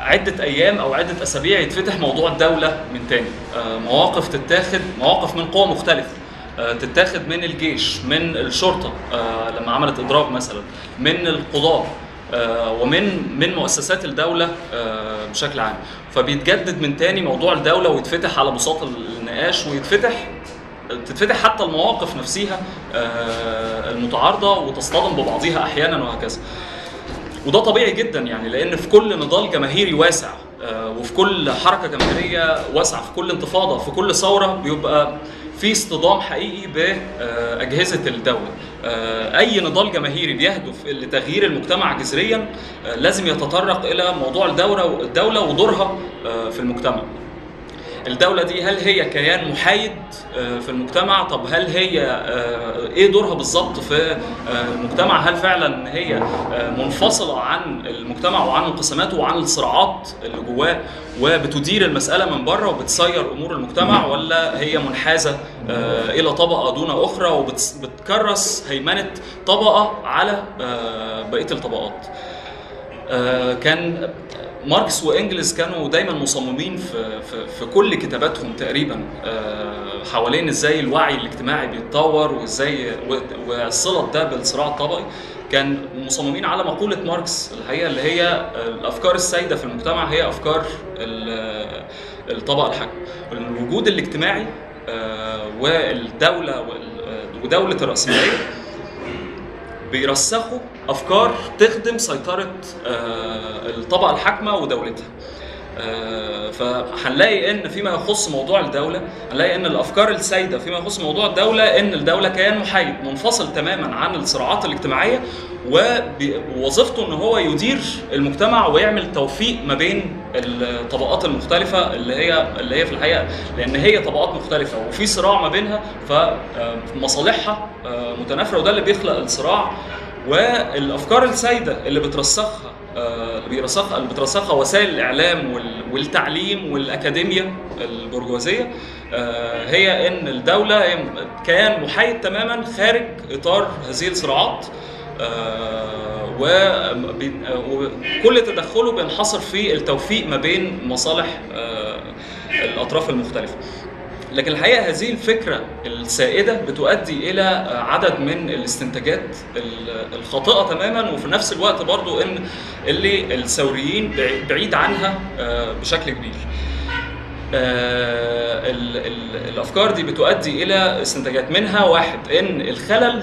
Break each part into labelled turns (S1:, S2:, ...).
S1: عده ايام او عده اسابيع يتفتح موضوع الدوله من تاني آه، مواقف تتاخد مواقف من قوى مختلفه آه، تتاخد من الجيش من الشرطه آه، لما عملت اضراب مثلا من القضاه آه، ومن من مؤسسات الدوله آه، بشكل عام فبيتجدد من تاني موضوع الدوله ويتفتح على بساط النقاش ويتفتح تتفتح حتى المواقف نفسها آه، المتعارضه وتصطدم ببعضها احيانا وهكذا وده طبيعي جدا يعني لان في كل نضال جماهيري واسع آه، وفي كل حركه جماهيريه واسعه في كل انتفاضه في كل ثوره بيبقى في اصطدام حقيقي باجهزه الدوله آه، اي نضال جماهيري بيهدف لتغيير المجتمع جذريا آه، لازم يتطرق الى موضوع الدوله الدوله ودورها آه، في المجتمع الدولة دي هل هي كيان محايد آه، في المجتمع؟ طب هل هي آه، ايه دورها بالظبط في آه، المجتمع؟ هل فعلا هي آه، منفصلة عن المجتمع وعن انقساماته وعن الصراعات اللي جواه وبتدير المسألة من بره وبتسير أمور المجتمع ولا هي منحازة آه، إلى طبقة دون أخرى وبتكرس هيمنة طبقة على آه، بقية الطبقات؟ آه، كان ماركس وانجلز كانوا دايما مصممين في في, في كل كتاباتهم تقريبا آه، حوالين ازاي الوعي الاجتماعي بيتطور وازاي و- وصله ده بالصراع الطبقي كان مصممين على مقوله ماركس الحقيقه اللي هي آه، الافكار السائده في المجتمع هي افكار ال- الطبقه الحاكمه الوجود الاجتماعي آه، والدوله وال- آه، ودوله الراسماليه بيرسخوا افكار تخدم سيطره آه، الطبقه الحاكمه ودولتها آه، فهنلاقي ان فيما يخص موضوع الدوله هنلاقي ان الافكار السائده فيما يخص موضوع الدوله ان الدوله كيان محايد منفصل تماما عن الصراعات الاجتماعيه وبي- ووظيفته ان هو يدير المجتمع ويعمل توفيق ما بين الطبقات المختلفه اللي هي اللي هي في الحقيقه لان هي طبقات مختلفه وفي صراع ما بينها فمصالحها متنافره وده اللي بيخلق الصراع والافكار السائده اللي بترسخها آه، اللي بيرسخها اللي بترسخها وسائل الاعلام وال- والتعليم والاكاديميه البرجوازيه آه، هي ان الدوله هي كيان محايد تماما خارج اطار هذه الصراعات آه، وبي- آه، وكل تدخله بينحصر في التوفيق ما بين مصالح آه، الاطراف المختلفه لكن الحقيقه هذه الفكره السائده بتؤدي الى عدد من الاستنتاجات ال- الخاطئه تماما وفي نفس الوقت برضو ان اللي الثوريين بعي- بعيد عنها آه، بشكل كبير. آه، ال- ال- الافكار دي بتؤدي الى استنتاجات منها واحد ان الخلل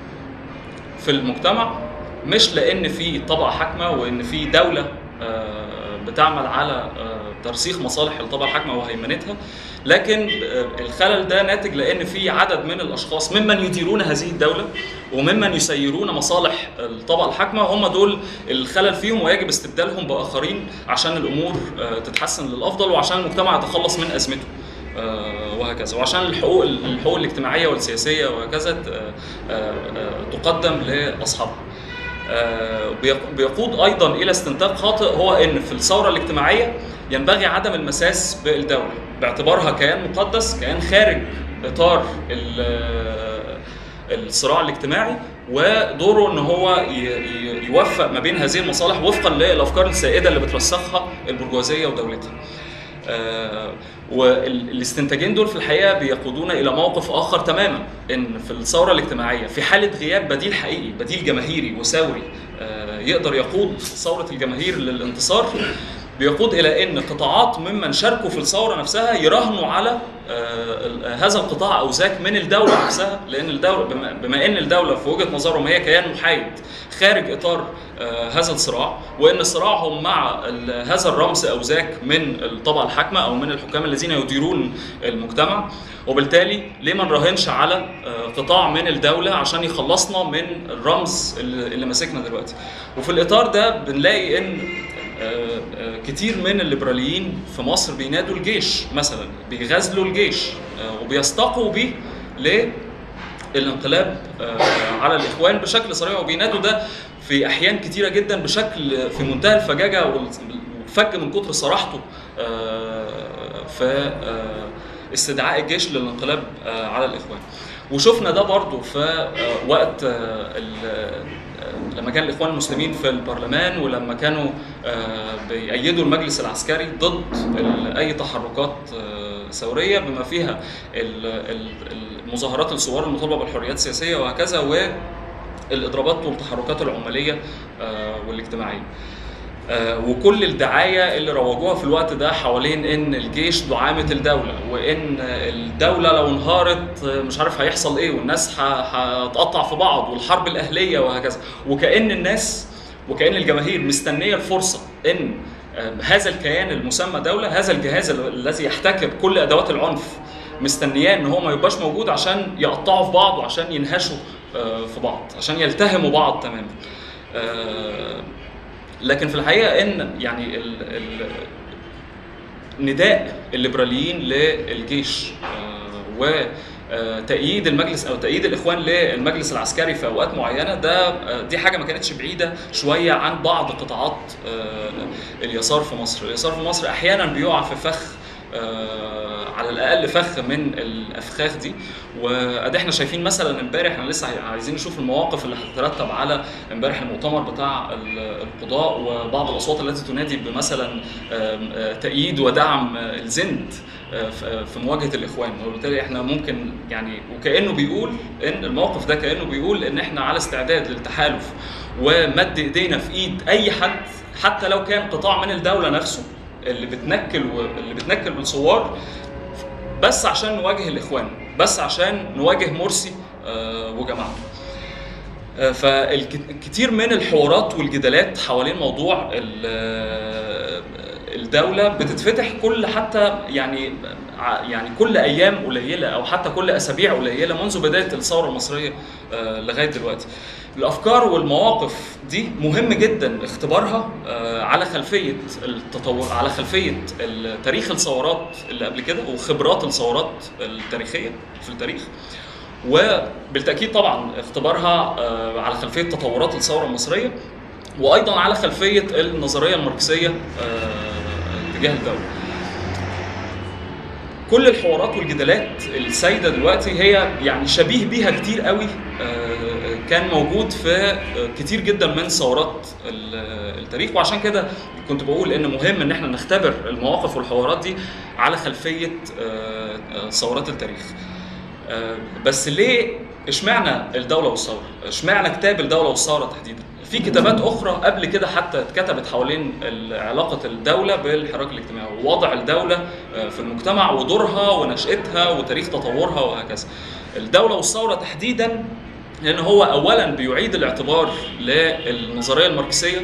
S1: في المجتمع مش لان في طبقه حاكمه وان في دوله آه، بتعمل على آه، ترسيخ مصالح الطبقه الحاكمه وهيمنتها لكن آه، الخلل ده ناتج لان في عدد من الاشخاص ممن يديرون هذه الدوله وممن يسيرون مصالح الطبقه الحاكمه هم دول الخلل فيهم ويجب استبدالهم باخرين عشان الامور آه، تتحسن للافضل وعشان المجتمع يتخلص من ازمته آه، وهكذا وعشان الحقوق الحقوق الاجتماعيه والسياسيه وهكذا ت- آه، آه، تقدم لاصحابها. آه، بيق- بيقود ايضا الى استنتاج خاطئ هو ان في الثوره الاجتماعيه ينبغي عدم المساس بالدوله باعتبارها كيان مقدس كيان خارج اطار ال- الصراع الاجتماعي ودوره ان هو ي- ي- يوفق ما بين هذه المصالح وفقا للافكار السائده اللي بترسخها البرجوازيه ودولتها. آه، والاستنتاجين دول في الحقيقه بيقودونا الى موقف اخر تماما ان في الثوره الاجتماعيه في حاله غياب بديل حقيقي بديل جماهيري وثوري آه، يقدر يقود ثوره الجماهير للانتصار بيقود الى ان قطاعات ممن شاركوا في الثوره نفسها يراهنوا على آه، ال- هذا القطاع او ذاك من الدوله نفسها لان الدوله بما, بما ان الدوله في وجهه نظرهم هي كيان محايد خارج اطار آه، هذا الصراع وان صراعهم مع ال- هذا الرمز او ذاك من الطبقه الحاكمه او من الحكام الذين يديرون المجتمع وبالتالي ليه ما نراهنش على آه، قطاع من الدوله عشان يخلصنا من الرمز اللي اللي ماسكنا دلوقتي وفي الاطار ده بنلاقي ان آه، آه، كتير من الليبراليين في مصر بينادوا الجيش مثلا بيغازلوا الجيش آه، وبيستقوا بيه للانقلاب آه، على الاخوان بشكل صريح وبينادوا ده في احيان كتيره جدا بشكل في منتهى الفجاجه والفج من كتر صراحته آه، في آه، استدعاء الجيش للانقلاب آه، على الاخوان وشفنا ده برضو في آه، وقت آه، ال- لما كان الاخوان المسلمين في البرلمان ولما كانوا آه، بيأيدوا المجلس العسكري ضد ال- اي تحركات آه، ثوريه بما فيها ال- ال- المظاهرات الثوار المطالبه بالحريات السياسيه وهكذا والاضرابات والتحركات العماليه آه، والاجتماعيه. آه، وكل الدعايه اللي روجوها في الوقت ده حوالين ان الجيش دعامه الدوله وان الدوله لو انهارت آه، مش عارف هيحصل ايه والناس ه- هتقطع في بعض والحرب الاهليه وهكذا وكان الناس وكان الجماهير مستنيه الفرصه ان آه، هذا الكيان المسمى دوله هذا الجهاز ال- الذي يحتكر كل ادوات العنف مستنياه ان هو ما يبقاش موجود عشان يقطعوا في بعض وعشان ينهشوا آه، في بعض عشان يلتهموا بعض تماما آه، لكن في الحقيقه ان يعني ال ال نداء الليبراليين للجيش آه، وتأييد المجلس او تأييد الاخوان للمجلس العسكري في اوقات معينه ده آه، دي حاجه ما كانتش بعيده شويه عن بعض قطاعات آه، اليسار في مصر، اليسار في مصر احيانا بيقع في فخ آه، على الاقل فخ من الافخاخ دي وادي احنا شايفين مثلا امبارح احنا لسه عايزين نشوف المواقف اللي هتترتب على امبارح المؤتمر بتاع ال- القضاء وبعض الاصوات التي تنادي بمثلا آم، آه، تأييد ودعم آه، الزند آه، في- في مواجهه الاخوان وبالتالي احنا ممكن يعني وكانه بيقول ان الموقف ده كانه بيقول ان احنا على استعداد للتحالف ومد ايدينا في ايد اي حد حتى لو كان قطاع من الدوله نفسه اللي بتنكل واللي بتنكل بالثوار بس عشان نواجه الاخوان بس عشان نواجه مرسي آه، وجماعته آه، فالكثير من الحوارات والجدالات حوالين موضوع ال- آه، الدولة بتتفتح كل حتى يعني ع- يعني كل ايام قليله او حتى كل اسابيع قليله منذ بدايه الثوره المصريه آه، لغايه دلوقتي. الافكار والمواقف دي مهم جدا اختبارها آه، على خلفيه التطور على خلفيه تاريخ الثورات اللي قبل كده وخبرات الثورات التاريخيه في التاريخ. وبالتاكيد طبعا اختبارها آه، على خلفيه تطورات الثوره المصريه وايضا على خلفيه النظريه الماركسيه آه، تجاه الدوله. كل الحوارات والجدالات السائده دلوقتي هي يعني شبيه بيها كتير قوي آه، كان موجود في آه، كتير جدا من ثورات ال- التاريخ وعشان كده كنت بقول ان مهم ان احنا نختبر المواقف والحوارات دي على خلفيه آه، آه، ثورات التاريخ. آه، بس ليه اشمعنى الدوله والثوره؟ اشمعنى كتاب الدوله والثوره تحديدا؟ في كتابات اخرى قبل كده حتى اتكتبت حوالين ال- علاقه الدوله بالحراك الاجتماعي ووضع الدوله آه، في المجتمع ودورها ونشاتها وتاريخ تطورها وهكذا. الدوله والثوره تحديدا لان هو اولا بيعيد الاعتبار للنظريه الماركسيه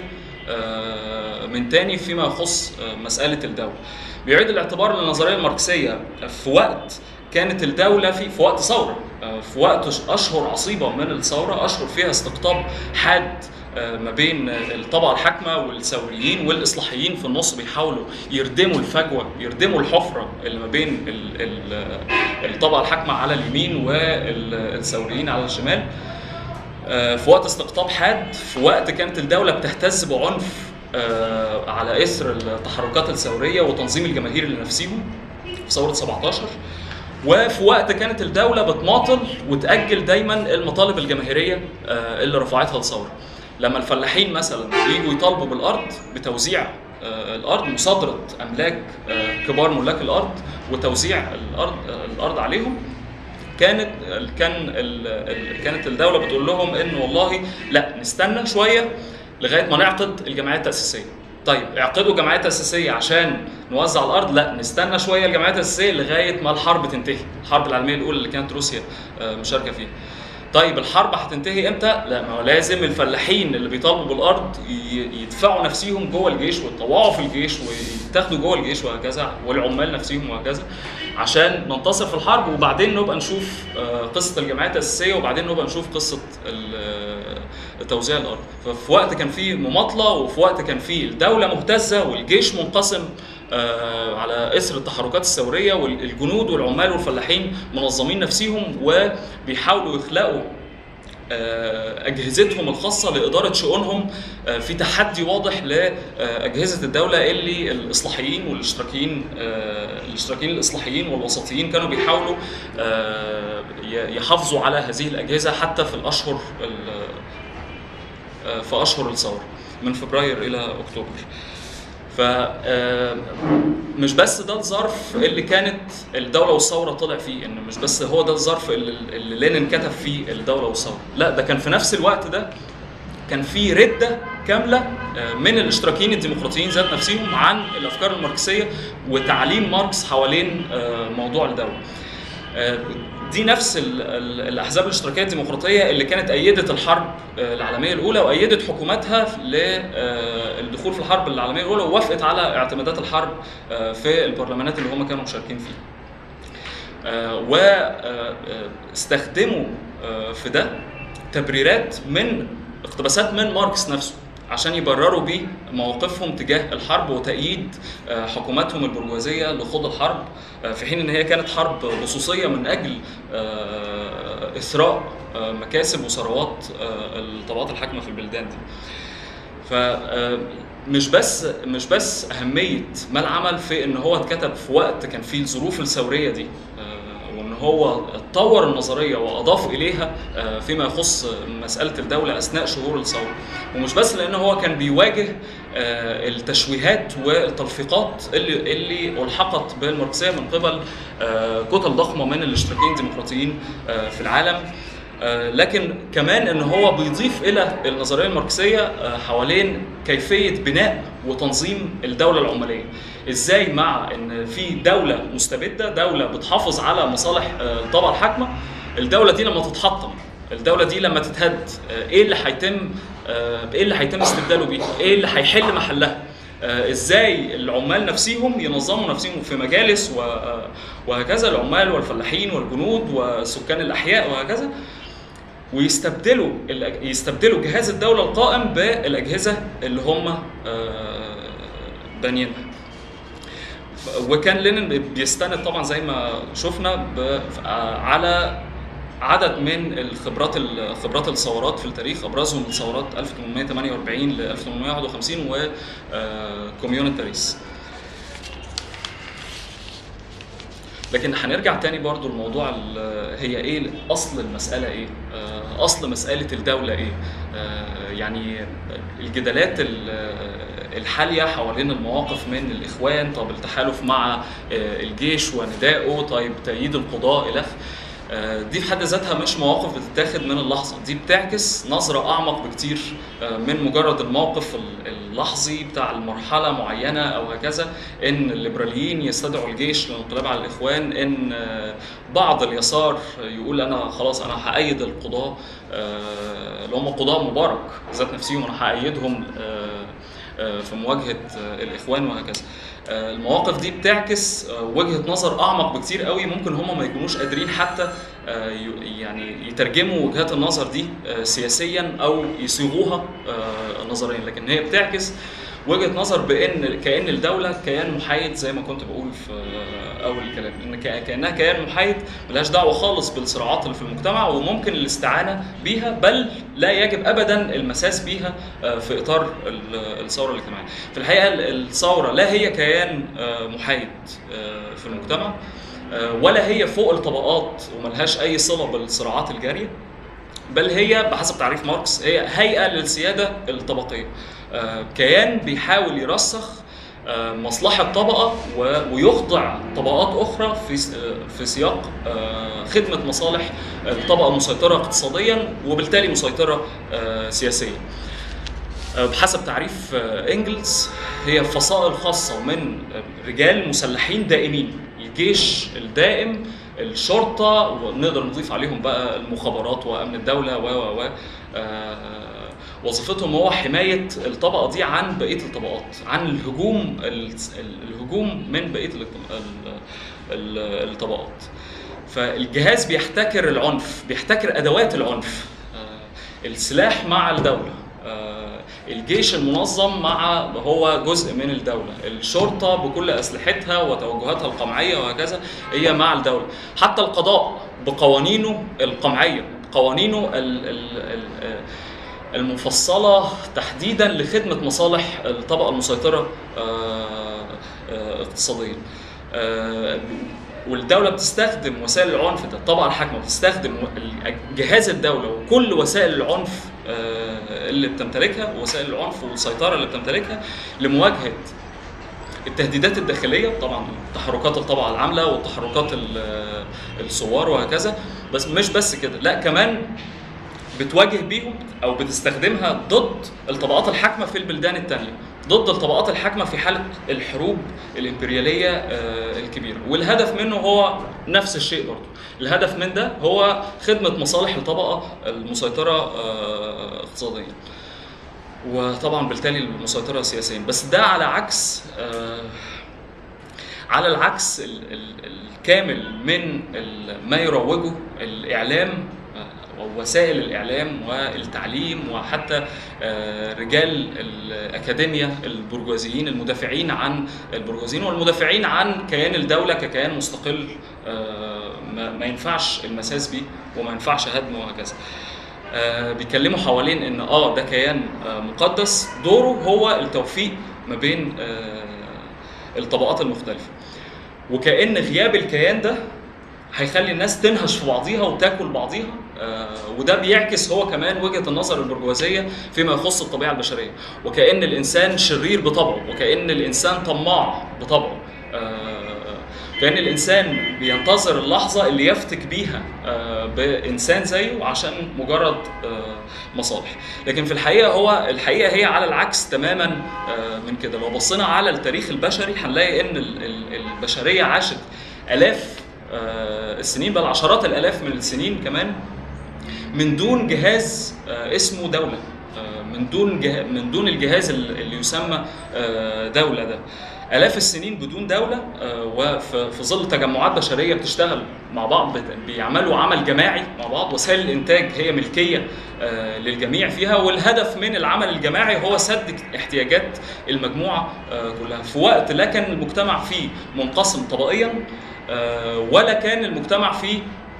S1: آه، من تاني فيما يخص آه، مساله الدوله. بيعيد الاعتبار للنظريه الماركسيه في وقت كانت الدوله في في وقت ثوره آه، في وقت اشهر عصيبه من الثوره اشهر فيها استقطاب حاد آه، ما بين الطبقه الحاكمه والثوريين والاصلاحيين في النص بيحاولوا يردموا الفجوه يردموا الحفره اللي ما بين ال- ال- الطبقه الحاكمه على اليمين والثوريين على الشمال آه، في وقت استقطاب حاد في وقت كانت الدوله بتهتز بعنف آه، على اثر التحركات الثوريه وتنظيم الجماهير لنفسهم في ثوره 17 وفي وقت كانت الدولة بتماطل وتأجل دايما المطالب الجماهيرية آه، اللي رفعتها الثورة. لما الفلاحين مثلا يجوا يطالبوا بالأرض بتوزيع آه، الأرض مصادرة أملاك آه، كبار ملاك الأرض وتوزيع الأرض آه، الأرض عليهم كانت كان ال- ال- كانت الدولة بتقول لهم إن والله لا نستنى شوية لغاية ما نعقد الجمعية التأسيسية. طيب اعقدوا جمعيه تاسيسيه عشان نوزع الارض لا نستنى شويه الجمعيه التاسيسيه لغايه ما الحرب تنتهي الحرب العالميه الاولى اللي كانت روسيا آه، مشاركه فيها طيب الحرب هتنتهي امتى؟ لا ما هو لازم الفلاحين اللي بيطالبوا بالارض ي- يدفعوا نفسيهم جوه الجيش ويتطوعوا في الجيش ويتاخدوا جوه الجيش وهكذا والعمال نفسيهم وهكذا عشان ننتصر في الحرب وبعدين نبقى نشوف آه، قصه الجمعيه التاسيسيه وبعدين نبقى نشوف قصه ال- آه، توزيع الارض ففي وقت كان فيه مماطله وفي وقت كان فيه الدوله مهتزه والجيش منقسم آه، على اثر التحركات الثوريه والجنود والعمال والفلاحين منظمين نفسيهم وبيحاولوا يخلقوا آه، اجهزتهم الخاصه لاداره شؤونهم آه، في تحدي واضح لاجهزه الدوله اللي الاصلاحيين والاشتراكيين آه، الاشتراكيين الاصلاحيين والوسطيين كانوا بيحاولوا آه، ي- يحافظوا على هذه الاجهزه حتى في الاشهر ال- آه، في اشهر الثوره من فبراير الى اكتوبر ف آه، مش بس ده الظرف اللي كانت الدوله والثوره طلع فيه ان مش بس هو ده الظرف اللي, اللي لينين كتب فيه الدوله والثوره لا ده كان في نفس الوقت ده كان في رده كامله آه، من الاشتراكيين الديمقراطيين ذات نفسهم عن الافكار الماركسيه وتعليم ماركس حوالين آه، موضوع الدوله آه، دي نفس ال- ال- الاحزاب الاشتراكيه الديمقراطيه اللي كانت ايدت الحرب آه، العالميه الاولى وايدت حكوماتها للدخول في الحرب العالميه الاولى ووافقت على اعتمادات الحرب آه، في البرلمانات اللي هم كانوا مشاركين فيها. واستخدموا في ده تبريرات من اقتباسات من ماركس نفسه عشان يبرروا بيه مواقفهم تجاه الحرب وتأييد آه، حكوماتهم البرجوازية لخوض الحرب آه، في حين ان هي كانت حرب لصوصية من اجل آه، اثراء آه، مكاسب وثروات آه، الطبقات الحاكمة في البلدان دي. ف آه، مش بس مش بس اهميه ما العمل في ان هو اتكتب في وقت كان فيه الظروف الثوريه دي آه، وان هو طور النظريه واضاف اليها آه، فيما يخص مساله الدوله اثناء شهور الثوره ومش بس لان هو كان بيواجه آه، التشويهات والتلفيقات اللي اللي الحقت بالماركسيه من قبل آه، كتل ضخمه من الاشتراكيين الديمقراطيين آه، في العالم آه، لكن كمان ان هو بيضيف الى النظريه الماركسيه آه، حوالين كيفيه بناء وتنظيم الدوله العماليه ازاي مع ان في دوله مستبده دوله بتحافظ على مصالح آه، الطبقه الحاكمه الدوله دي لما تتحطم الدوله دي لما تتهد آه، ايه اللي هيتم آه، ايه اللي هيتم استبداله بيه ايه اللي هيحل محلها آه، ازاي العمال نفسهم ينظموا نفسهم في مجالس و- آه، وهكذا العمال والفلاحين والجنود وسكان الاحياء وهكذا ويستبدلوا الأج- يستبدلوا جهاز الدوله القائم بالاجهزه اللي هم آه، بانيينها وكان لينين بيستند طبعا زي ما شفنا ب- على عدد من الخبرات خبرات الثورات في التاريخ ابرزهم ثورات 1848 ل 1851 وكوميون باريس لكن هنرجع تاني برضو لموضوع ال- هي ايه اصل المساله ايه آه، اصل مساله الدوله ايه آه، يعني الجدالات ال- الحاليه حوالين المواقف من الاخوان طب التحالف مع آه، الجيش وندائه طيب تأييد القضاء الى آخره. آه، دي في حد ذاتها مش مواقف بتتاخد من اللحظه دي بتعكس نظره اعمق بكتير آه، من مجرد الموقف ال- اللحظي بتاع المرحله معينه او هكذا ان الليبراليين يستدعوا الجيش للانقلاب على الاخوان ان آه، بعض اليسار يقول انا خلاص انا هأيد القضاه آه، اللي هم قضاه مبارك ذات نفسهم انا هأيدهم آه، آه، في مواجهه آه، الاخوان وهكذا آه، المواقف دي بتعكس آه، وجهه نظر اعمق بكتير قوي ممكن هم ما يكونوش قادرين حتى آه، ي- يعني يترجموا وجهات النظر دي آه، سياسيا او يصيغوها آه، نظريا لكن هي بتعكس وجهه نظر بان كان الدوله كيان محايد زي ما كنت بقول في آه، اول الكلام ان ك- كانها كيان محايد ملهاش دعوه خالص بالصراعات اللي في المجتمع وممكن الاستعانه بيها بل لا يجب ابدا المساس بيها آه، في اطار ال- الثوره الاجتماعيه. في الحقيقه ال- الثوره لا هي كيان آه، محايد آه، في المجتمع آه، ولا هي فوق الطبقات وملهاش اي صله بالصراعات الجاريه بل هي بحسب تعريف ماركس هي هيئه للسياده الطبقيه آه، كيان بيحاول يرسخ آه، مصلحه طبقه و- ويخضع طبقات اخرى في س- آه، في سياق آه، خدمه مصالح الطبقه المسيطره اقتصاديا وبالتالي مسيطره آه، سياسيا آه، بحسب تعريف آه، انجلز هي فصائل خاصه من آه، رجال مسلحين دائمين الجيش الدائم الشرطه ونقدر نضيف عليهم بقى المخابرات وامن الدوله و و و آه، وظيفتهم هو حمايه الطبقه دي عن بقيه الطبقات عن الهجوم ال- الهجوم من بقيه الط- ال- ال- الطبقات فالجهاز بيحتكر العنف بيحتكر ادوات العنف آه، السلاح مع الدوله آه، الجيش المنظم مع هو جزء من الدولة الشرطة بكل أسلحتها وتوجهاتها القمعية وهكذا هي مع الدولة حتى القضاء بقوانينه القمعية قوانينه ال ال ال المفصلة تحديدا لخدمة مصالح الطبقة المسيطرة آه، آه، اقتصاديا آه، والدولة بتستخدم وسائل العنف ده الطبقة الحاكمة بتستخدم ال- جهاز الدولة وكل وسائل العنف آه، اللي بتمتلكها ووسائل العنف والسيطره اللي بتمتلكها لمواجهه التهديدات الداخليه طبعا تحركات الطبقه العامله والتحركات ال- الثوار وهكذا بس مش بس كده لا كمان بتواجه بيهم او بتستخدمها ضد الطبقات الحاكمه في البلدان التانية ضد الطبقات الحاكمه في حاله الحروب الامبرياليه آه، الكبيره والهدف منه هو نفس الشيء برضه الهدف من ده هو خدمه مصالح الطبقه المسيطره آه، اقتصاديا وطبعا بالتالي المسيطره سياسيا بس ده على عكس آه، على العكس ال- ال- الكامل من ال- ما يروجه الاعلام آه، ووسائل الاعلام والتعليم وحتى آه، رجال الاكاديميا البرجوازيين المدافعين عن البرجوازيين والمدافعين عن كيان الدوله ككيان مستقل آه، ما ما ينفعش المساس بيه وما ينفعش هدمه وهكذا. آه، بيتكلموا حوالين ان اه ده كيان آه، مقدس دوره هو التوفيق ما بين آه، الطبقات المختلفه وكأن غياب الكيان ده هيخلي الناس تنهش في بعضيها وتاكل بعضيها آه، وده بيعكس هو كمان وجهه النظر البرجوازيه فيما يخص الطبيعه البشريه وكأن الانسان شرير بطبعه وكأن الانسان طماع بطبعه آه، كأن الإنسان بينتظر اللحظة اللي يفتك بيها آه، بإنسان زيه عشان مجرد آه، مصالح لكن في الحقيقة هو الحقيقة هي على العكس تماما آه، من كده لو بصينا على التاريخ البشري هنلاقي إن ال- ال- البشرية عاشت آلاف آه، السنين بل عشرات الآلاف من السنين كمان من دون جهاز آه، اسمه دولة آه، من دون جه... من دون الجهاز ال- اللي يسمى آه، دولة ده آلاف السنين بدون دولة آه، وفي في ظل تجمعات بشرية بتشتغل مع بعض بت- بيعملوا عمل جماعي مع بعض وسائل الإنتاج هي ملكية آه، للجميع فيها والهدف من العمل الجماعي هو سد احتياجات المجموعة آه، كلها في وقت لا كان المجتمع فيه منقسم طبقيا آه، ولا كان المجتمع فيه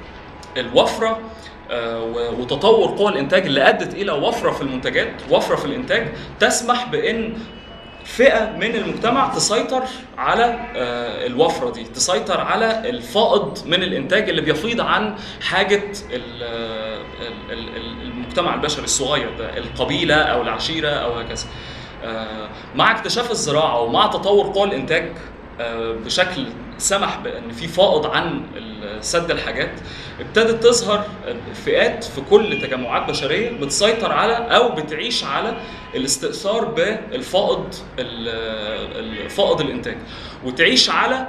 S1: الوفره آه، و- وتطور قوى الانتاج اللي ادت الى وفره في المنتجات وفره في الانتاج تسمح بان فئه من المجتمع تسيطر على آه، الوفره دي تسيطر على الفائض من الانتاج اللي بيفيض عن حاجه ال- ال- ال- ال- المجتمع البشري الصغير ده القبيله او العشيره او هكذا آه، مع اكتشاف الزراعه ومع تطور قوى الانتاج آه، بشكل سمح بان في فائض عن ال- سد الحاجات ابتدت تظهر فئات في كل تجمعات بشريه بتسيطر على او بتعيش على الاستئثار بالفائض ال- الفائض الانتاج وتعيش على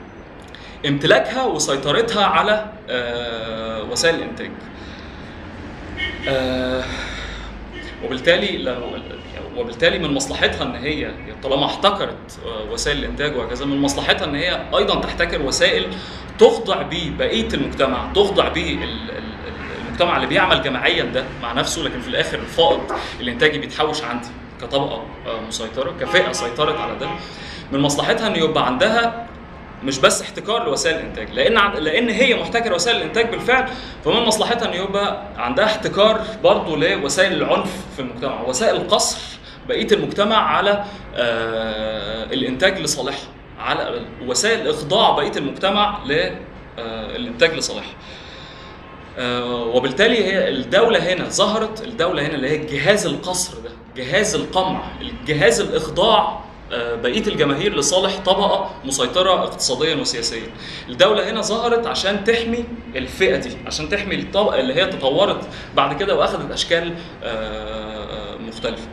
S1: امتلاكها وسيطرتها على آه، وسائل الانتاج آه، وبالتالي لو وبالتالي من مصلحتها ان هي طالما احتكرت آه، وسائل الانتاج وهكذا من مصلحتها ان هي ايضا تحتكر وسائل تخضع بيه بقيه المجتمع تخضع بيه ال- ال- ال- المجتمع اللي بيعمل جماعيا ده مع نفسه لكن في الاخر الفائض الانتاجي بيتحوش عندي كطبقه آه، مسيطره كفئه سيطرت على ده من مصلحتها ان يبقى عندها مش بس احتكار لوسائل الانتاج لان عن- لان هي محتكره وسائل الانتاج بالفعل فمن مصلحتها ان يبقى عندها احتكار برضه لوسائل العنف في المجتمع وسائل قصر بقيه المجتمع على آه، الانتاج لصالحها على وسائل اخضاع بقيه المجتمع للانتاج لصالحها آه، وبالتالي هي الدولة هنا ظهرت الدولة هنا اللي هي جهاز القصر ده جهاز القمع الجهاز الإخضاع آه، بقية الجماهير لصالح طبقة مسيطرة اقتصاديا وسياسيا الدولة هنا ظهرت عشان تحمي الفئة دي عشان تحمي الطبقة اللي هي تطورت بعد كده وأخذت أشكال آه، آه، مختلفة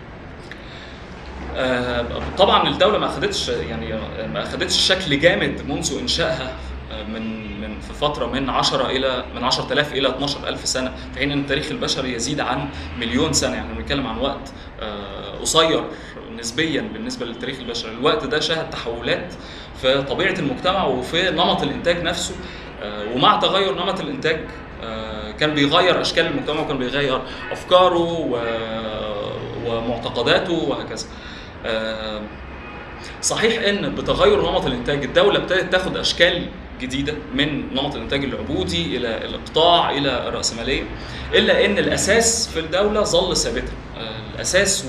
S1: آه، طبعا الدوله ما اخذتش يعني ما اخذتش شكل جامد منذ انشائها آه، من من في فتره من 10 الى من 10000 الى 12000 سنه في حين ان التاريخ البشري يزيد عن مليون سنه يعني بنتكلم عن وقت آه، قصير نسبيا بالنسبه للتاريخ البشري الوقت ده شهد تحولات في طبيعه المجتمع وفي نمط الانتاج نفسه آه، ومع تغير نمط الانتاج آه، كان بيغير اشكال المجتمع وكان بيغير افكاره و- ومعتقداته وهكذا آه، صحيح ان بتغير نمط الانتاج الدوله ابتدت تاخد اشكال جديده من نمط الانتاج العبودي الى الاقطاع الى الراسماليه الا ان الاساس في الدوله ظل ثابتا آه، الاساس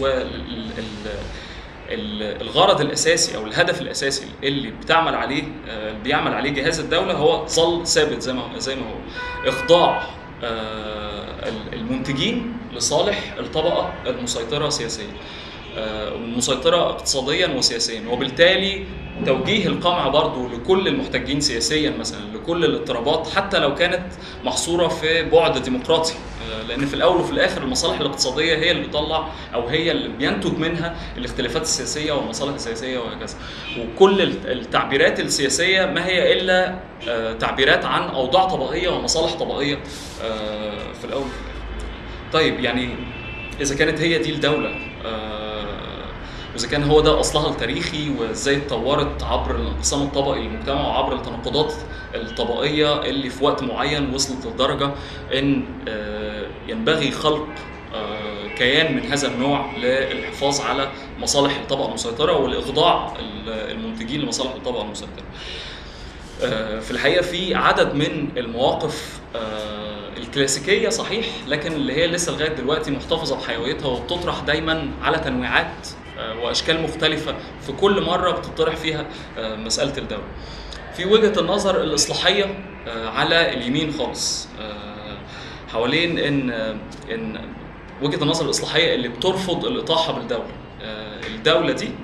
S1: والغرض الاساسي او الهدف الاساسي اللي بتعمل عليه آه، اللي بيعمل عليه جهاز الدوله هو ظل ثابت زي ما زي ما هو اخضاع آه، المنتجين لصالح الطبقه المسيطره سياسيا آه، مسيطره اقتصاديا وسياسيا وبالتالي توجيه القمع برضو لكل المحتجين سياسيا مثلا لكل الاضطرابات حتى لو كانت محصوره في بعد ديمقراطي آه، لان في الاول وفي الاخر المصالح الاقتصاديه هي اللي بتطلع او هي اللي بينتج منها الاختلافات السياسيه والمصالح السياسيه وهكذا وكل التعبيرات السياسيه ما هي الا آه، تعبيرات عن اوضاع طبقيه ومصالح طبقيه آه، في الاول وفي الاخر طيب يعني اذا كانت هي دي الدوله واذا كان هو ده اصلها التاريخي وازاي اتطورت عبر الانقسام الطبقي للمجتمع وعبر التناقضات الطبقيه اللي في وقت معين وصلت لدرجه ان آه، ينبغي خلق آه، كيان من هذا النوع للحفاظ على مصالح الطبقه المسيطره والاخضاع المنتجين لمصالح الطبقه المسيطره. آه، في الحقيقه في عدد من المواقف الكلاسيكيه صحيح لكن اللي هي لسه لغايه دلوقتي محتفظه بحيويتها وبتطرح دايما على تنويعات آه، واشكال مختلفه في كل مره بتطرح فيها آه، مساله الدوله. في وجهه النظر الاصلاحيه آه، على اليمين خالص حوالين ان ان وجهه النظر الاصلاحيه اللي بترفض الاطاحه بالدوله. الدوله دي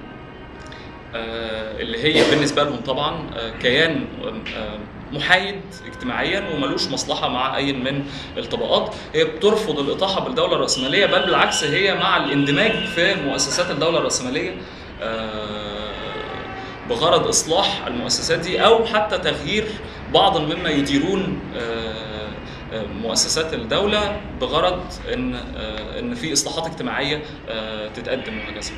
S1: اللي هي بالنسبه لهم طبعا كيان محايد اجتماعيا وملوش مصلحه مع اي من الطبقات هي بترفض الاطاحه بالدوله الراسماليه بل بالعكس هي مع الاندماج في مؤسسات الدوله الراسماليه آه، بغرض اصلاح المؤسسات دي او حتى تغيير بعض مما يديرون آه، آه، مؤسسات الدوله بغرض ان ان في اصلاحات اجتماعيه تتقدم وهكذا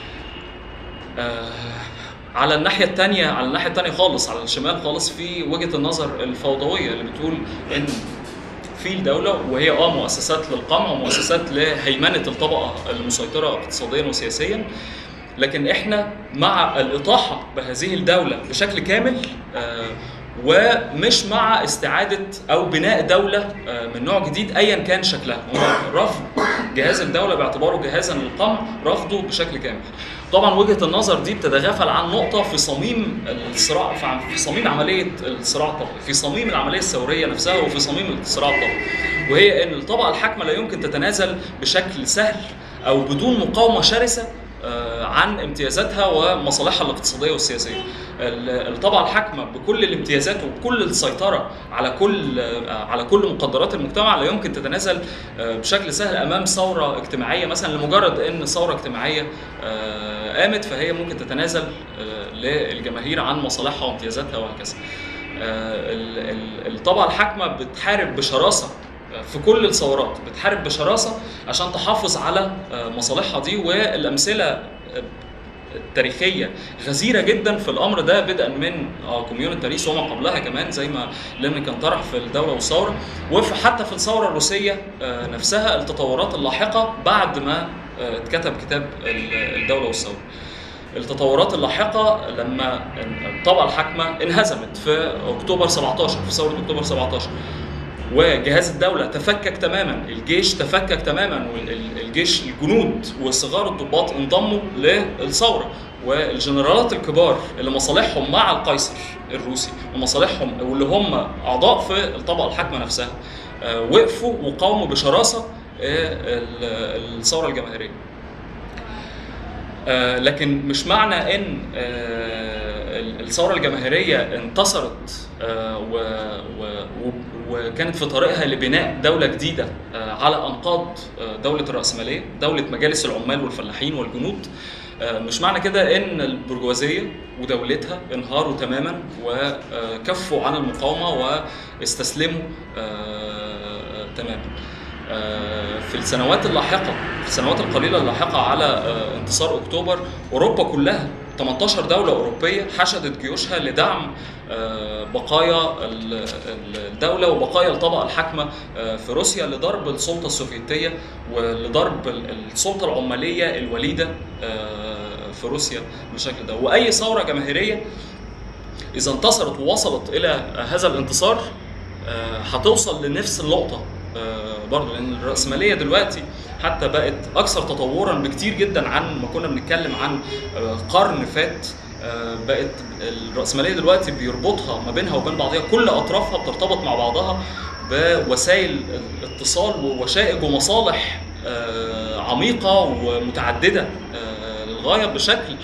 S1: على الناحيه الثانيه على الناحيه الثانيه خالص على الشمال خالص في وجهه النظر الفوضويه اللي بتقول ان في الدوله وهي اه مؤسسات للقمع ومؤسسات لهيمنه الطبقه المسيطره اقتصاديا وسياسيا لكن احنا مع الاطاحه بهذه الدوله بشكل كامل آه ومش مع استعاده او بناء دوله آه من نوع جديد ايا كان شكلها هو رفض جهاز الدوله باعتباره جهازا للقمع رفضه بشكل كامل طبعا وجهه النظر دي بتتغافل عن نقطه في صميم الصراع في صميم عمليه الصراع الطبقي في صميم العمليه الثوريه نفسها وفي صميم الصراع الطبقي وهي ان الطبقه الحاكمه لا يمكن تتنازل بشكل سهل او بدون مقاومه شرسه آه، عن امتيازاتها ومصالحها الاقتصاديه والسياسيه. الطبقه الحاكمه بكل الامتيازات وبكل السيطره على كل آه، على كل مقدرات المجتمع لا يمكن تتنازل آه، بشكل سهل امام ثوره اجتماعيه مثلا لمجرد ان ثوره اجتماعيه قامت فهي ممكن تتنازل للجماهير عن مصالحها وامتيازاتها وهكذا. الطبقه الحاكمه بتحارب بشراسه في كل الثورات بتحارب بشراسه عشان تحافظ على آه، مصالحها دي والامثله آه، تاريخيه غزيره جدا في الامر ده بدءا من اه كوميون باريس وما قبلها كمان زي ما لينين كان طرح في الدوله والثوره وحتى في الثوره الروسيه آه، نفسها التطورات اللاحقه بعد ما اتكتب كتاب الدوله والثوره. التطورات اللاحقه لما الطبقه الحاكمه انهزمت في اكتوبر 17 في ثوره اكتوبر 17 وجهاز الدولة تفكك تماما الجيش تفكك تماما والجيش الجنود وصغار الضباط انضموا للثورة والجنرالات الكبار اللي مصالحهم مع القيصر الروسي ومصالحهم واللي هم أعضاء في الطبقة الحاكمة نفسها آه، وقفوا وقاوموا بشراسة آه، الثورة الجماهيرية آه، لكن مش معنى ان الثورة الجماهيرية انتصرت وكانت في طريقها لبناء دولة جديدة آه، على أنقاض آه، دولة الرأسمالية دولة مجالس العمال والفلاحين والجنود آه، مش معنى كده ان البرجوازيه ودولتها انهاروا تماما وكفوا عن المقاومه واستسلموا تماما في السنوات اللاحقه في السنوات القليله اللاحقه على انتصار اكتوبر اوروبا كلها 18 دولة أوروبية حشدت جيوشها لدعم آه، بقايا الدولة وبقايا الطبقة الحاكمة آه، في روسيا لضرب السلطة السوفيتية ولضرب السلطة العمالية الوليدة آه، في روسيا بالشكل ده وأي ثورة جماهيرية إذا انتصرت ووصلت إلى هذا الانتصار هتوصل لنفس النقطة برضه لأن الرأسمالية دلوقتي حتى بقت اكثر تطورا بكتير جدا عن ما كنا بنتكلم عن آه، قرن فات آه، بقت الرأسمالية دلوقتي بيربطها ما بينها وبين بعضها كل أطرافها بترتبط مع بعضها بوسائل اتصال ووشائج ومصالح آه، عميقه ومتعدده آه، للغايه بشكل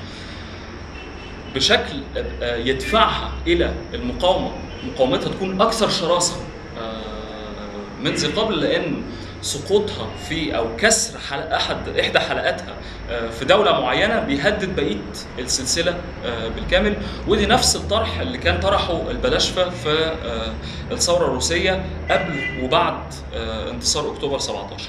S1: بشكل آه، يدفعها الى المقاومه مقاومتها تكون اكثر شراسه آه، من ذي قبل لان سقوطها في او كسر حلق احد احدى حلقاتها آه، في دوله معينه بيهدد بقيه السلسله آه، بالكامل ودي نفس الطرح اللي كان طرحه البلاشفه في آه، الثوره الروسيه قبل وبعد آه، انتصار اكتوبر 17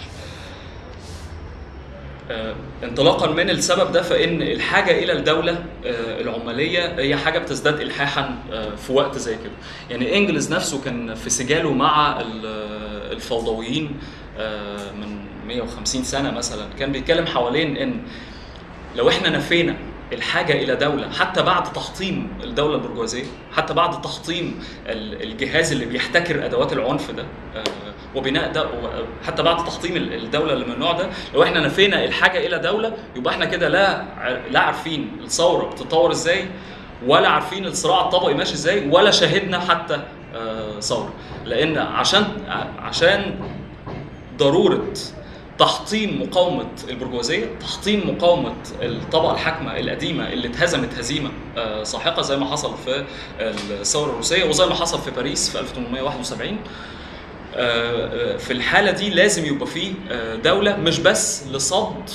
S1: آه، انطلاقا من السبب ده فان الحاجه الى الدوله آه، العماليه هي حاجه بتزداد الحاحا آه، في وقت زي كده يعني انجلز نفسه كان في سجاله مع ال- آه، الفوضويين آه، من 150 سنه مثلا كان بيتكلم حوالين ان لو احنا نفينا الحاجه الى دوله حتى بعد تحطيم الدوله البرجوازيه حتى بعد تحطيم ال- الجهاز اللي بيحتكر ادوات العنف ده آه، وبناء ده و- حتى بعد تحطيم ال- الدوله اللي من النوع ده لو احنا نفينا الحاجه الى دوله يبقى احنا كده لا ع- لا عارفين الثوره بتتطور ازاي ولا عارفين الصراع الطبقي ماشي ازاي ولا شاهدنا حتى آه، ثوره لان عشان ع- عشان ضروره تحطيم مقاومة البرجوازية، تحطيم مقاومة الطبقة الحاكمة القديمة اللي اتهزمت هزيمة آه، ساحقة زي ما حصل في الثورة الروسية وزي ما حصل في باريس في 1871 آه، آه، في الحالة دي لازم يبقى في آه، دولة مش بس لصد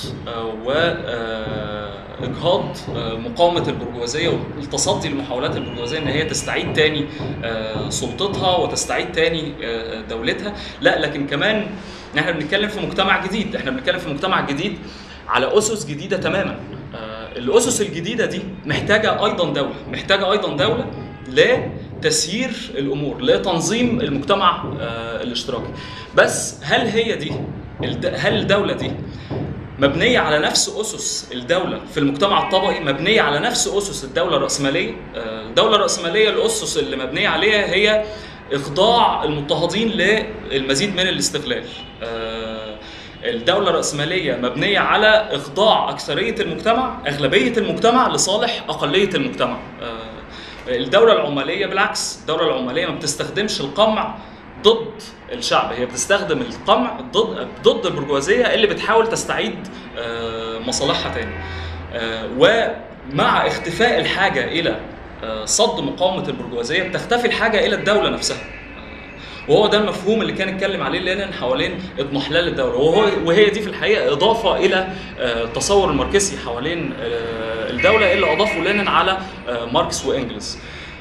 S1: وإجهاض مقاومة البرجوازية والتصدي لمحاولات البرجوازية إن هي تستعيد تاني آه، سلطتها وتستعيد تاني آه، دولتها، لا لكن كمان إن احنا بنتكلم في مجتمع جديد، احنا بنتكلم في مجتمع جديد على أسس جديدة تماما. آه، الأسس الجديدة دي محتاجة أيضا دولة، محتاجة أيضا دولة لتسيير الامور لتنظيم المجتمع آه، الاشتراكي بس هل هي دي الد- هل الدوله دي مبنيه على نفس اسس الدوله في المجتمع الطبقي مبنيه على نفس اسس الدوله الراسماليه آه، الدوله الراسماليه الاسس اللي مبنيه عليها هي اخضاع المضطهدين للمزيد من الاستغلال آه، الدولة الرأسمالية مبنية على إخضاع أكثرية المجتمع أغلبية المجتمع لصالح أقلية المجتمع آه، الدولة العمالية بالعكس الدولة العمالية ما بتستخدمش القمع ضد الشعب هي بتستخدم القمع ضد ضد البرجوازية اللي بتحاول تستعيد آه، مصالحها تاني آه، ومع اختفاء الحاجة إلى آه، صد مقاومة البرجوازية بتختفي الحاجة إلى الدولة نفسها وهو ده المفهوم اللي كان اتكلم عليه لينين حوالين اضمحلال الدوله وهو وهي دي في الحقيقه اضافه الى آه، التصور الماركسي حوالين آه، الدوله اللي اضافه لينين على آه، ماركس وانجلز